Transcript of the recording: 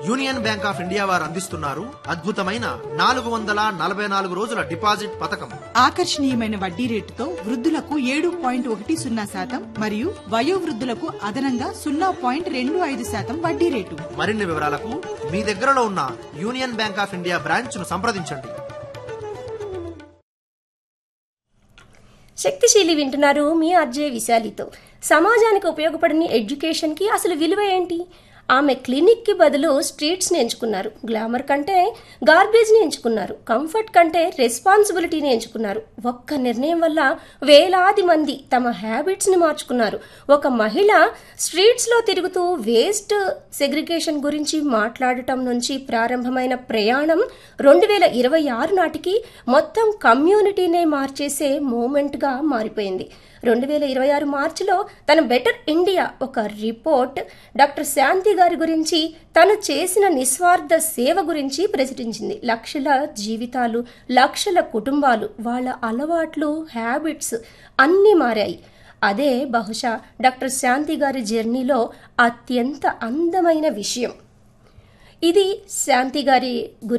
union Bank of India వారు అందిస్తున్నారు అద్భుతమైన నాలుగు వందల నలభై నాలుగు రోజుల డిపాజిట్ పథకం ఆకర్షణీయమైన వడ్డీ రేటుతో వృద్ధులకు ఏడు పాయింట్ ఒకటి సున్నా శాతం మరియు వయోవృద్ధులకు అదనంగా సున్నా పాయింట్ రెండు ఐదు శాతం వడ్డీ రేటు మరిన్ని వివరాలకు మీ దగ్గరలో ఉన్న Union Bank of India branch ను సంప్రదించండి శక్తిశీలి వింటున్నారు మీ ఆర్జే విశాలితో సమాజానికి ఉపయోగపడని ఎడ్యుకేషన్కి అసలు విలువ ఏంటి ఆమె క్లినిక్కి బదులు స్ట్రీట్స్ని ఎంచుకున్నారు గ్లామర్ కంటే గార్బేజ్ని ఎంచుకున్నారు కంఫర్ట్ కంటే రెస్పాన్సిబిలిటీని ఎంచుకున్నారు ఒక్క నిర్ణయం వల్ల వేలాది మంది తమ హ్యాబిట్స్ని మార్చుకున్నారు ఒక మహిళ స్ట్రీట్స్లో తిరుగుతూ వేస్ట్ సెగ్రిగేషన్ గురించి మాట్లాడటం నుంచి ప్రారంభమైన ప్రయాణం రెండు వేల ఇరవై ఆరు నాటికి మొత్తం కమ్యూనిటీనే మార్చేసే మూమెంట్గా మారిపోయింది రెండు వేల ఇరవై ఆరు మార్చిలో తన బెటర్ ఇండియా ఒక రిపోర్ట్ డాక్టర్ శాంతి గారి గురించి తను చేసిన నిస్వార్థ సేవ గురించి ప్రచురించింది లక్షల జీవితాలు లక్షల కుటుంబాలు వాళ్ళ అలవాట్లు హ్యాబిట్స్ అన్నీ మారాయి అదే బహుశా డాక్టర్ శాంతి గారి జర్నీలో అత్యంత అందమైన విషయం ఇది శాంతి గారి గురి